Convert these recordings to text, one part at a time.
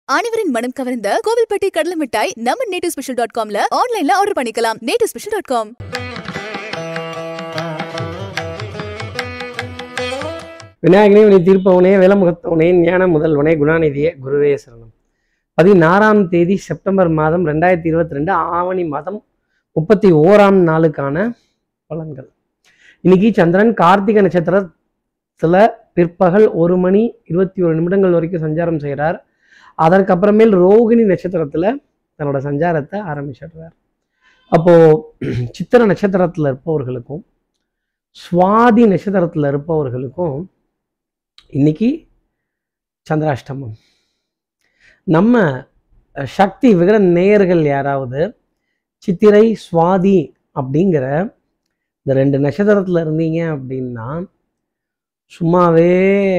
அனைவரின் மனம் கவர்ந்த கோவில்பட்டி கடலை மிட்டாய் நம்ம நேட்டிவ் ஸ்பெஷல் டாட் காம்ல ஆன்லைன்ல ஆர்டர் பண்ணிக்கலாம் நேட்டிவ் ஸ்பெஷல் டாட் காம் விநாயகனே வினை தீர்ப்பவனே வேலமுகத்தவனே ஞான முதல்வனே குணாநிதியே குருவே சரணம் பதினாறாம் தேதி செப்டம்பர் மாதம் ரெண்டாயிரத்தி இருபத்தி ரெண்டு ஆவணி மாதம் முப்பத்தி ஓராம் நாளுக்கான பலன்கள் இன்னைக்கு சந்திரன் கார்த்திகை நட்சத்திரத்துல பிற்பகல் ஒரு மணி இருபத்தி ஒரு நிமிடங்கள் வரைக்கும் சஞ்சாரம் செய்கிறார் அதற்கப்புறமேல் ரோகிணி நட்சத்திரத்துல தன்னோட சஞ்சாரத்தை ஆரம்பிச்சிடுறார் அப்போ சித்திர நட்சத்திரத்துல இருப்பவர்களுக்கும் சுவாதி நட்சத்திரத்துல இருப்பவர்களுக்கும் இன்னைக்கு சந்திராஷ்டமம் நம்ம அஹ், சக்தி விகட நேயர்கள் யாராவது சித்திரை சுவாதி அப்படிங்கிற இந்த ரெண்டு நட்சத்திரத்துல இருந்தீங்க அப்படின்னா சும்மாவே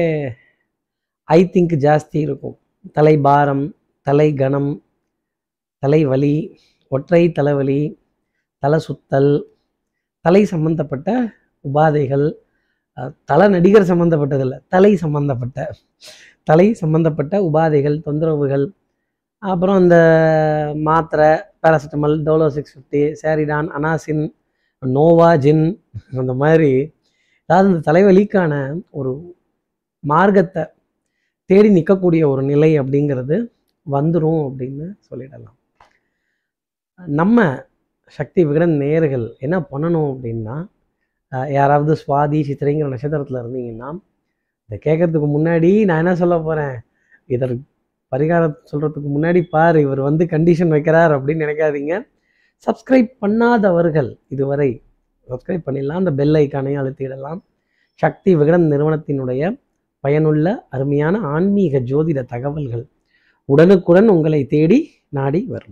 ஐ திங்க் ஜாஸ்தி இருக்கும் தலை பாரம் தலை கனம் தலைவலி ஒற்றை தலைவலி தலை சுத்தல் தலை சம்பந்தப்பட்ட உபாதைகள் அஹ், தலை நடிகர் சம்பந்தப்பட்டதில்ல தலை சம்பந்தப்பட்ட தலை சம்பந்தப்பட்ட உபாதைகள் தொந்தரவுகள் அப்புறம் இந்த மாத்திரை paracetamol Dolo six fifty Saridon Anacin Novalgin அந்த மாதிரி அதாவது இந்த தலைவலிக்கான ஒரு மார்க்கத்தை தேடி நிற்கக்கூடிய ஒரு நிலை அப்படிங்கிறது வந்துடும் அப்படின்னு சொல்லிடலாம் நம்ம சக்தி விகடன் நேயர்கள் என்ன பண்ணணும் அப்படின்னா அஹ் யாராவது சுவாதி சித்திரைங்கிற நட்சத்திரத்தில் இருந்தீங்கன்னா இதை கேட்கறதுக்கு முன்னாடி நான் என்ன சொல்ல போகிறேன் இதற்கு பரிகாரம் சொல்கிறதுக்கு முன்னாடி பார் இவர் வந்து கண்டிஷன் வைக்கிறார் அப்படின்னு நினைக்காதீங்க சப்ஸ்கிரைப் பண்ணாதவர்கள் இதுவரை சப்ஸ்கிரைப் பண்ணிடலாம் அந்த பெல் ஐக்கானையும் அழுத்திடலாம் சக்தி விகடன் நிறுவனத்தினுடைய பயனுள்ள அருமையான ஆன்மீக ஜோதிட தகவல்கள் உடனுக்குடன் உங்களை தேடி நாடி வரும்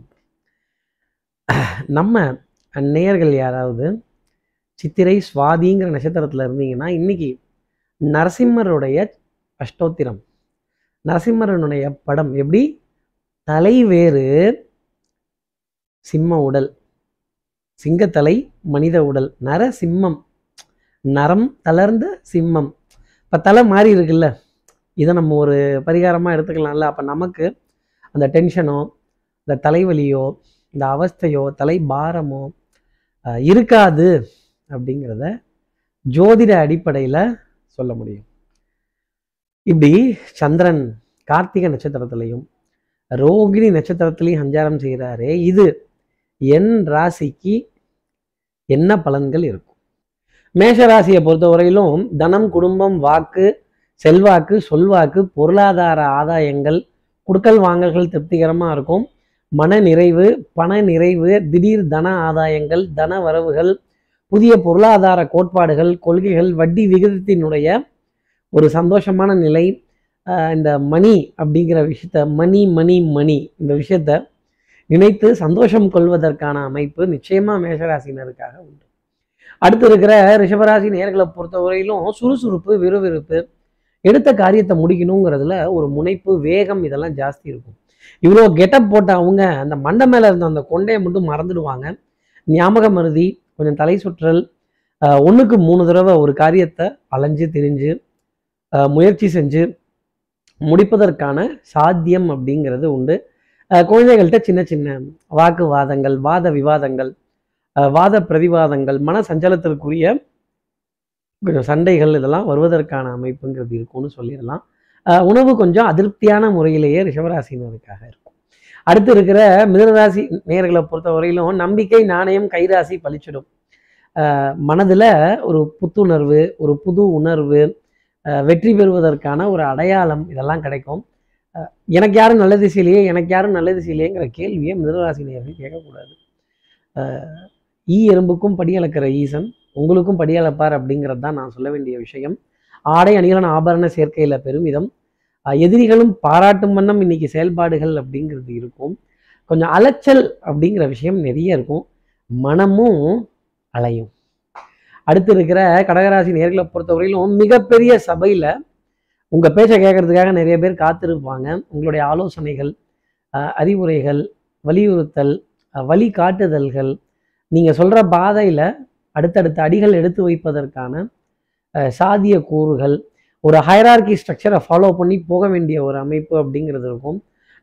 நம்ம நேயர்கள் யாராவது சித்திரை சுவாதிங்கிற நட்சத்திரத்தில் இருந்தீங்கன்னா இன்னைக்கு நரசிம்மருடைய அஷ்டோத்திரம் நரசிம்மரனுடைய படம் எப்படி தலை வேறு சிம்ம உடல் சிங்கத்தலை மனித உடல் நரசிம்மம் நரம் தளர்ந்த சிம்மம் இப்போ தலை மாறி இருக்குல்ல இதை நம்ம ஒரு பரிகாரமாக எடுத்துக்கலாம்ல அப்போ நமக்கு அந்த டென்ஷனோ இந்த தலைவலியோ இந்த அவஸ்தையோ தலை பாரமோ அஹ், இருக்காது அப்படிங்கிறத ஜோதிட அடிப்படையில் சொல்ல முடியும் இப்படி சந்திரன் கார்த்திகை நட்சத்திரத்திலையும் ரோகிணி நட்சத்திரத்திலையும் சஞ்சாரம் செய்கிறாரே இது என் ராசிக்கு என்ன பலன்கள் இருக்கும் மேஷ ராசியை பொறுத்தவரையிலும் தனம் குடும்பம் வாக்கு செல்வாக்கு சொல்வாக்கு பொருளாதார ஆதாயங்கள் குடுக்கல் வாங்கல்கள் திருப்திகரமாக இருக்கும் மன நிறைவு பண நிறைவு திடீர் தன ஆதாயங்கள் தன வரவுகள் புதிய பொருளாதார கோட்பாடுகள் கொள்கைகள் வட்டி விகிதத்தினுடைய ஒரு சந்தோஷமான நிலை ஆஹ் இந்த மணி அப்படிங்கிற விஷயத்த மணி மணி மணி இந்த விஷயத்த நினைத்து சந்தோஷம் கொள்வதற்கான அமைப்பு நிச்சயமா மேஷராசினருக்காக உண்டு அடுத்து இருக்கிற ரிஷபராசி நேர்களை பொறுத்தவரையிலும் சுறுசுறுப்பு விறுவிறுப்பு எடுத்த காரியத்தை முடிக்கணுங்கிறதுல ஒரு முனைப்பு வேகம் இதெல்லாம் ஜாஸ்தி இருக்கும் இவ்வளோ கெட்டப் போட்ட அவங்க அந்த மண்டை மேலே இருந்த அந்த கொண்டையை மட்டும் மறந்துடுவாங்க ஞாபக மருதி கொஞ்சம் தலை சுற்றல் ஆஹ் ஒண்ணுக்கு மூணு தடவை ஒரு காரியத்தை அலைஞ்சு திரிஞ்சு ஆஹ் முயற்சி செஞ்சு முடிப்பதற்கான சாத்தியம் அப்படிங்கிறது உண்டு ஆஹ் குழந்தைகள்கிட்ட சின்ன சின்ன வாக்குவாதங்கள் வாத விவாதங்கள் ஆஹ் வாத பிரதிவாதங்கள் மன சஞ்சலத்திற்குரிய கொஞ்சம் சண்டைகள் இதெல்லாம் வருவதற்கான அமைப்புங்கிறது இருக்கும்னு சொல்லிடலாம் ஆஹ் உணவு கொஞ்சம் அதிருப்தியான முறையிலேயே ரிஷபராசினருக்காக இருக்கும் அடுத்து இருக்கிற மிதனராசி நேர்களை பொறுத்தவரையிலும் நம்பிக்கை நாணயம் கைராசி பளிச்சிடும் ஆஹ் மனதுல ஒரு புத்துணர்வு ஒரு புது உணர்வு ஆஹ் வெற்றி பெறுவதற்கான ஒரு அடையாளம் இதெல்லாம் கிடைக்கும் ஆஹ் எனக்கு யாரும் நல்ல திசையிலேயே எனக்கு யாரும் நல்ல திசையிலேங்கிற கேள்வியை மிதனராசி நேயர்கள் கேட்கக்கூடாது ஆஹ் ஈ எறும்புக்கும் படியளக்கிற ஈசன் உங்களுக்கும் படியளப்பார் அப்படிங்கிறது தான் நான் சொல்ல வேண்டிய விஷயம் ஆடை அணிகலன் ஆபரண சேர்க்கையில் பெருமிதம் ஆஹ் எதிரிகளும் பாராட்டும் வண்ணம் இன்னைக்கு செயல்பாடுகள் அப்படிங்கிறது இருக்கும் கொஞ்சம் அலைச்சல் அப்படிங்கிற விஷயம் நிறைய இருக்கும் மனமும் அலையும் அடுத்து இருக்கிற கடகராசி நேர்களை பொறுத்தவரையிலும் மிகப்பெரிய சபையில் உங்கள் பேச்சை கேட்கறதுக்காக நிறைய பேர் காத்திருப்பாங்க உங்களுடைய ஆலோசனைகள் ஆஹ் அறிவுரைகள் வலியுறுத்தல் ஆஹ் வழிகாட்டுதல்கள் நீங்கள் சொல்கிற பாதையில் அடுத்தடுத்த அடிகள் எடுத்து வைப்பதற்கான அஹ், சாத்திய கூறுகள் ஒரு ஹைரார்கி ஸ்ட்ரக்சரை ஃபாலோ பண்ணி போக வேண்டிய ஒரு அமைப்பு அப்படிங்கிறது இருக்கும்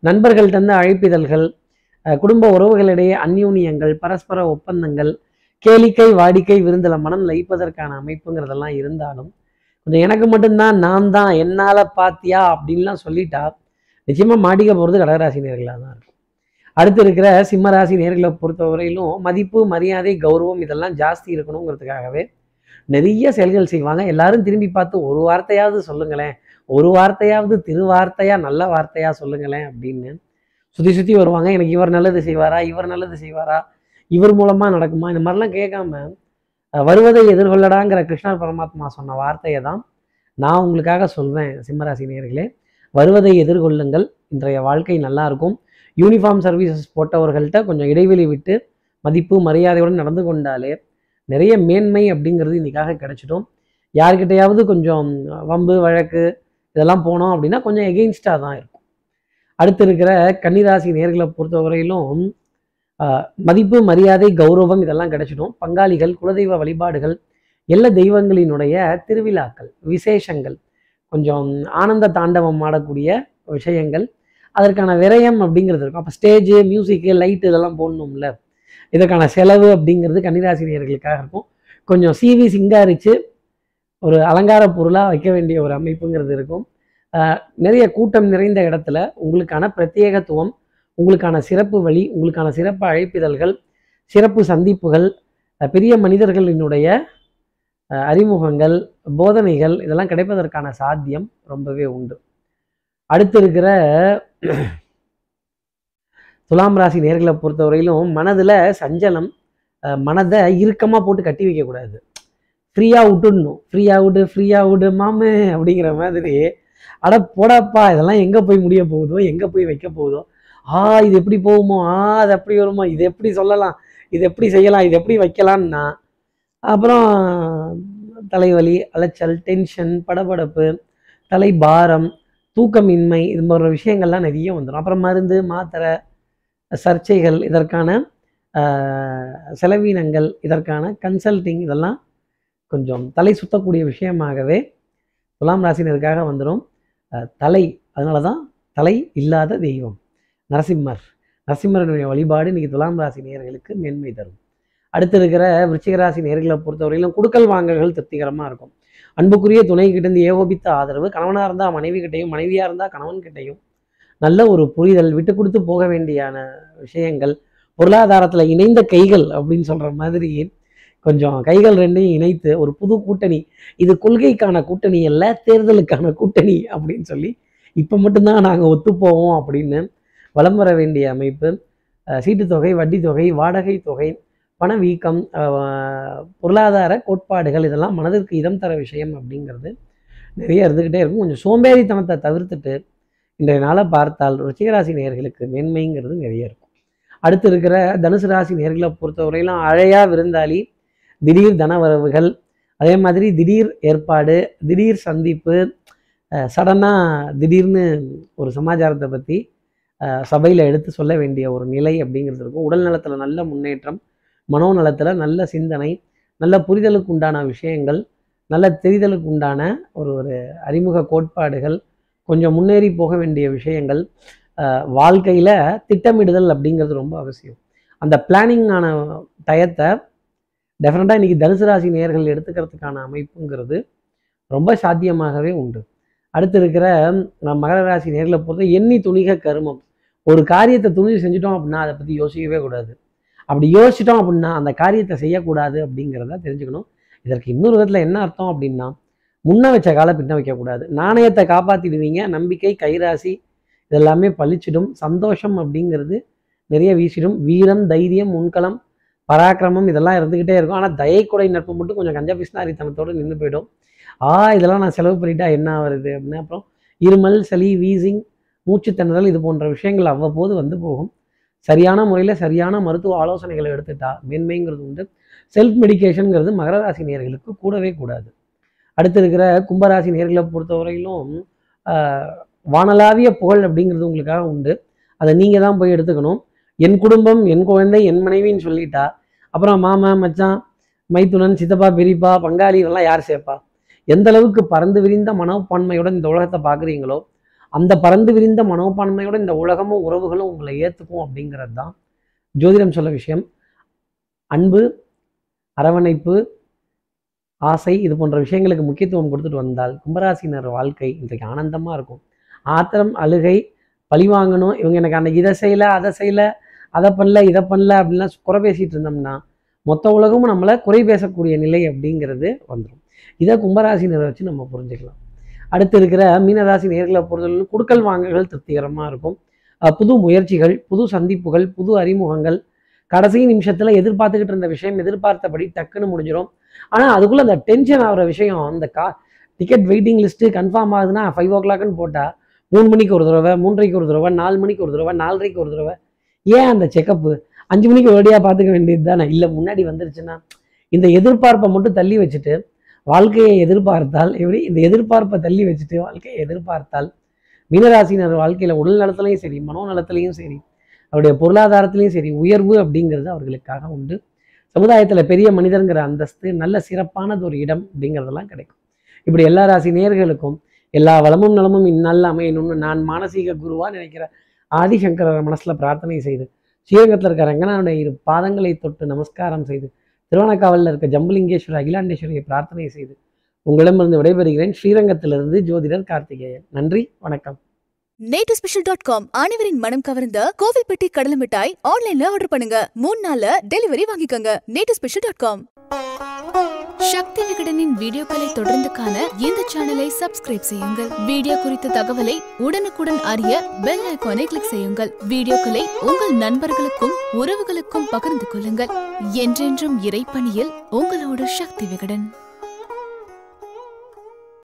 நண்பர்கள் தந்த அழைப்பிதழ்கள் அஹ், குடும்ப உறவுகளிடையே அந்யூன்யங்கள் பரஸ்பர ஒப்பந்தங்கள் கேளிக்கை வாடிக்கை விருந்தில் மனம் லயிப்பதற்கான அமைப்புங்கிறதெல்லாம் இருந்தாலும் கொஞ்சம் எனக்கு மட்டும்தான் நான் தான் என்னால் பாத்தியா அப்படின்லாம் சொல்லிட்டா நிச்சயமாக மாட்டிக்க போகிறது கடகராசி நேர்களாக தான் இருக்கும் அடுத்து இருக்கிற சிம்மராசி நேர்களை பொறுத்தவரையிலும் மதிப்பு மரியாதை கௌரவம் இதெல்லாம் ஜாஸ்தி இருக்கணுங்கிறதுக்காகவே நிறைய செயல்கள் செய்வாங்க எல்லாரும் திரும்பி பார்த்து ஒரு வார்த்தையாவது சொல்லுங்களேன் ஒரு வார்த்தையாவது திருவார்த்தையா நல்ல வார்த்தையா சொல்லுங்களேன் அப்படின்னு சுற்றி சுற்றி வருவாங்க எனக்கு இவர் நல்லது செய்வாரா இவர் நல்லது செய்வாரா இவர் மூலமா நடக்குமா இந்த மாதிரிலாம் கேட்காம அஹ், வருவதை எதிர்கொள்ளடாங்கிற கிருஷ்ணர் பரமாத்மா சொன்ன வார்த்தையை தான் நான் உங்களுக்காக சொல்வேன் சிம்மராசி நேயர்களே வருவதை எதிர்கொள்ளுங்கள் இன்றைய வாழ்க்கை நல்லா இருக்கும் யூனிஃபார்ம் சர்வீசஸ் போட்டவர்கள்ட்ட கொஞ்சம் இடைவெளி விட்டு மதிப்பு மரியாதையுடன் நடந்து கொண்டாலே நிறைய மேன்மை அப்படிங்கிறது இன்னைக்காக கிடைச்சிடும் யார்கிட்டயாவது கொஞ்சம் வம்பு வழக்கு இதெல்லாம் போனோம் அப்படின்னா கொஞ்சம் எகெயின்ஸ்டாக தான் இருக்கும் அடுத்து இருக்கிற கன்னிராசி நேர்களை பொறுத்தவரையிலும் ஆஹ், மதிப்பு மரியாதை கௌரவம் இதெல்லாம் கிடைச்சிடும் பங்காளிகள் குலதெய்வ வழிபாடுகள் எல்லா தெய்வங்களினுடைய திருவிழாக்கள் விசேஷங்கள் கொஞ்சம் ஆனந்த தாண்டவம் ஆடக்கூடிய விஷயங்கள் அதற்கான விரயம் அப்படிங்கிறது இருக்கும் அப்போ ஸ்டேஜு மியூசிக்கு லைட்டு இதெல்லாம் போடணும்ல இதற்கான செலவு அப்படிங்கிறது கன்னிராசி நேயர்களுக்காக இருக்கும் கொஞ்சம் சிவி சிங்காரிச்சு ஒரு அலங்கார பொருளாக வைக்க வேண்டிய ஒரு அமைப்புங்கிறது இருக்கும் ஆஹ் நிறைய கூட்டம் நிறைந்த இடத்துல உங்களுக்கான பிரத்யேகத்துவம் உங்களுக்கான சிறப்பு வழி உங்களுக்கான சிறப்பு அழைப்பிதழ்கள் சிறப்பு சந்திப்புகள் அஹ் பெரிய மனிதர்களினுடைய அஹ் அறிமுகங்கள் போதனைகள் இதெல்லாம் கிடைப்பதற்கான சாத்தியம் ரொம்பவே உண்டு அடுத்து இருக்கிற துலாம் ராசி நேர்களை பொறுத்தவரையிலும் மனதில் சஞ்சலம் அஹ் மனதை இறுக்கமாக போட்டு கட்டி வைக்கக்கூடாது ஃப்ரீயாக விட்டுடணும் ஃப்ரீயாக விடு ஃப்ரீயாக விடு மாமே அப்படிங்கிற மாதிரி அட போடாப்பா இதெல்லாம் எங்கே போய் முடிய போகுதோ எங்கே போய் வைக்க போகுதோ ஆ இது எப்படி போகுமோ ஆ அது எப்படி வருமோ இது எப்படி சொல்லலாம் இது எப்படி செய்யலாம் இது எப்படி வைக்கலாம்னா அப்புறம் தலைவலி அலைச்சல் டென்ஷன் படபடப்பு தலைபாரம் தூக்கமின்மை இது போன்ற விஷயங்கள்லாம் நிறைய வந்துடும் அப்புறம் மருந்து மாத்திரை சர்ச்சைகள் இதற்கான ஆஹ், செலவீனங்கள் இதற்கான கன்சல்டிங் இதெல்லாம் கொஞ்சம் தலை சுத்தக்கூடிய விஷயமாகவே துலாம் ராசினருக்காக வந்துடும் அஹ், தலை அதனால தான் தலை இல்லாத தெய்வம் நரசிம்மர் நரசிம்மருடைய வழிபாடு இன்னைக்கு துலாம் ராசி நேயர்களுக்கு மேன்மை தரும் அடுத்து இருக்கிற விருச்சிக ராசி நேர்களை பொறுத்தவரையிலும் குடுக்கல் வாங்கல்கள் திருப்திகரமாக இருக்கும் அன்புக்குரிய துணை கிட்டேருந்து ஏகோபித்த ஆதரவு கணவனாக இருந்தால் மனைவி கிட்டையும் மனைவியாக இருந்தால் கணவன் கிட்டையும் நல்ல ஒரு புரிதல் விட்டு கொடுத்து போக வேண்டியான விஷயங்கள் பொருளாதாரத்தில் இணைந்த கைகள் அப்படின்னு சொல்கிற மாதிரி கொஞ்சம் கைகள் ரெண்டையும் இணைத்து ஒரு புது கூட்டணி இது கொள்கைக்கான கூட்டணி அல்ல தேர்தலுக்கான கூட்டணி அப்படின்னு சொல்லி இப்போ மட்டும்தான் நாங்கள் ஒத்துப்போவோம் அப்படின்னு வலம் வர வேண்டிய அமைப்பு அஹ் சீட்டுத் தொகை வட்டி தொகை வாடகை தொகை பணவீக்கம் அஹ் பொருளாதார கோட்பாடுகள் இதெல்லாம் மனதிற்கு இதம் தர விஷயம் அப்படிங்கிறது நிறைய இருந்துக்கிட்டே இருக்கும் கொஞ்சம் சோம்பேறித்தனத்தை தவிர்த்துட்டு இன்றைய நாளை பார்த்தால் ருச்சிகராசி நேயர்களுக்கு மேன்மைங்கிறது நிறைய இருக்கும் அடுத்து இருக்கிற தனுசு ராசி நேர்களை பொறுத்தவரையிலும் அழையா விருந்தாளி திடீர் தனவரவுகள் அதே மாதிரி திடீர் ஏற்பாடு திடீர் சந்திப்பு சடனாக திடீர்னு ஒரு சமாச்சாரத்தை பற்றி சபையில் எடுத்து சொல்ல வேண்டிய ஒரு நிலை அப்படிங்கிறது இருக்கும் உடல் நலத்தில் நல்ல முன்னேற்றம் மனோநலத்தில் நல்ல சிந்தனை நல்ல புரிதலுக்கு உண்டான விஷயங்கள் நல்ல தெரிதலுக்கு உண்டான ஒரு ஒரு அறிமுக கோட்பாடுகள் கொஞ்சம் முன்னேறி போக வேண்டிய விஷயங்கள் வாழ்க்கையில் திட்டமிடுதல் அப்படிங்கிறது ரொம்ப அவசியம் அந்த பிளானிங்கான டயத்தை டெஃபினட்டாக இன்றைக்கி தனுசு ராசி நேயர்கள் எடுத்துக்கிறதுக்கான அமைப்புங்கிறது ரொம்ப சாத்தியமாகவே உண்டு அடுத்து இருக்கிற அஹ், மகர ராசி நேர்களை பொறுத்த எண்ணி துணிக கருமம் ஒரு காரியத்தை துணிஞ்சு செஞ்சுட்டோம் அப்படின்னா அதை பற்றி யோசிக்கவே கூடாது அப்படி யோசிச்சிட்டோம் அப்படின்னா அந்த காரியத்தை செய்யக்கூடாது அப்படிங்கிறத தெரிஞ்சுக்கணும் இதற்கு இன்னொரு விதத்தில் என்ன அர்த்தம் அப்படின்னா முன்ன வச்ச காலை பின்ன வைக்கக்கூடாது நாணயத்தை காப்பாற்றிடுவீங்க நம்பிக்கை கைராசி இதெல்லாமே பளிச்சிடும் சந்தோஷம் அப்படிங்கிறது நிறைய வீசிடும் வீரம் தைரியம் முன்களம் பராக்கிரமம் இதெல்லாம் இருந்துக்கிட்டே இருக்கும் ஆனால் தயக்குறை நட்பு மட்டும் கொஞ்சம் கஞ்சா பிஸ்னாரித்தனத்தோடு நின்று போயிடும் ஆ இதெல்லாம் நான் செலவு பண்ணிட்டா என்ன வருது அப்படின்னு அப்புறம் இருமல் சளி வீசிங் மூச்சு திணறல் இது போன்ற விஷயங்கள் அவ்வப்போது வந்து போகும் சரியான முறையில் சரியான மருத்துவ ஆலோசனைகளை எடுத்துட்டா மேன்மைங்கிறது உண்டு செல்ஃப் மெடிகேஷனுங்கிறது மகர ராசி நேயர்களுக்கு கூடவே கூடாது அடுத்து இருக்கிற கும்பராசி நேர்களை பொறுத்தவரையிலும் ஆஹ், வானளாவிய புகழ் அப்படிங்கிறது உங்களுக்காக உண்டு அதை நீங்கள் தான் போய் எடுத்துக்கணும் என் குடும்பம் என் குழந்தை என் மனைவின்னு சொல்லிட்டா அப்புறம் மாமா மச்சான் மைத்துனன் சித்தப்பா பெரியப்பா பங்காளி இதெல்லாம் யார் சேர்ப்பா எந்த அளவுக்கு பறந்து விரிந்த மனப்பான்மையுடன் இந்த உலகத்தை பார்க்குறீங்களோ அந்த பறந்து விரிந்த மனோபான்மையோட இந்த உலகமும் உறவுகளும் உங்களை ஏற்றுக்கும் அப்படிங்கிறது தான் ஜோதிடம் சொல்ல விஷயம் அன்பு அரவணைப்பு ஆசை இது போன்ற விஷயங்களுக்கு முக்கியத்துவம் கொடுத்துட்டு வந்தால் கும்பராசினர் வாழ்க்கை இன்றைக்கு ஆனந்தமாக இருக்கும் ஆத்திரம் அழுகை பழி வாங்கணும் இவங்க எனக்கு அந்த இதை செய்யலை அதை செய்யலை அதை பண்ணல இதை பண்ணல அப்படின்லாம் குறை பேசிகிட்டு இருந்தோம்னா மொத்த உலகமும் நம்மளை குறை பேசக்கூடிய நிலை அப்படிங்கிறது வந்துடும் இதை கும்பராசினரை வச்சு நம்ம புரிஞ்சுக்கலாம் அடுத்து இருக்கிற மீனராசி நேர்களை பொறுத்தவரை குடுக்கல் வாங்கல்கள் திருப்திகரமாக இருக்கும் அஹ் புது முயற்சிகள் புது சந்திப்புகள் புது அறிமுகங்கள் கடைசி நிமிஷத்தில் எதிர்பார்த்துக்கிட்டு இருந்த விஷயம் எதிர்பார்த்தபடி டக்குன்னு முடிஞ்சிடும் ஆனால் அதுக்குள்ளே அந்த டென்ஷன் ஆகிற விஷயம் அந்த கா டிக்கெட் வெயிட்டிங் லிஸ்ட்டு கன்ஃபார்ம் ஆகுதுன்னா ஃபைவ் ஓ கிளாக்னு போட்டால் மூணு மணிக்கு ஒரு தடவை மூன்றரைக்கு ஒரு தடவை நாலு மணிக்கு ஒரு தடவை நாலரைக்கு ஒரு தடவை ஏன் அந்த செக்கப்பு அஞ்சு மணிக்கு ஒரடியாக பார்த்துக்க வேண்டியது தானே இல்லை முன்னாடி வந்துருச்சுன்னா இந்த எதிர்பார்ப்பை மட்டும் தள்ளி வச்சுட்டு வாழ்க்கையை எதிர்பார்த்தால் எப்படி இந்த எதிர்பார்ப்பை தள்ளி வச்சுட்டு வாழ்க்கையை எதிர்பார்த்தால் மீனராசினர் வாழ்க்கையில் உடல் நலத்துலையும் சரி மனோ நலத்துலையும் சரி அவருடைய பொருளாதாரத்திலையும் சரி உயர்வு அப்படிங்கிறது அவர்களுக்காக உண்டு சமுதாயத்தில் பெரிய மனிதருங்கிற அந்தஸ்து நல்ல சிறப்பானது ஒரு இடம் அப்படிங்கிறதெல்லாம் கிடைக்கும் இப்படி எல்லா ராசி நேர்களுக்கும் எல்லா வளமும் நலமும் இந்நாளில் அமையணும்னு நான் மானசீக குருவா நினைக்கிற ஆதிசங்கரர் மனசில் பிரார்த்தனை செய்து ஸ்ரீரங்கத்தில் இருக்க ரங்கனாவுடைய இரு பாதங்களை தொட்டு நமஸ்காரம் செய்து திருவண்ணக்காவலில் இருக்க ஜம்புலிங்கேஸ்வரர் அகிலாண்டேஸ்வரியை பிரார்த்தனை செய்து உங்களிடமிருந்து விடைபெறுகிறேன் ஸ்ரீரங்கத்திலிருந்து ஜோதிடர் கார்த்திகேயன் நன்றி வணக்கம் நேட்டு ஸ்பெஷல் டாட் காம் அனைவரின் மனம் கவர்ந்த கோவில்பட்டி கடலை மிட்டாய் ஆன்லைன்ல ஆர்டர் பண்ணுங்க மூணு நாள்ல டெலிவரி வாங்கிக்கோங்க Nattu special dot com Sakthi விகடனின் வீடியோக்களை தொடர்ந்து காண இந்த சேனலை சப்ஸ்கிரைப் செய்யுங்கள் வீடியோ குறித்த தகவலை உடனுக்குடன் அறிய பெல் ஐகானை கிளிக் செய்யுங்கள் வீடியோக்களை உங்கள் நண்பர்களுக்கும் உறவுகளுக்கும் பகிர்ந்து கொள்ளுங்கள் என்றென்றும் இறைப்பணியில் உங்களோடு சக்தி விகடன்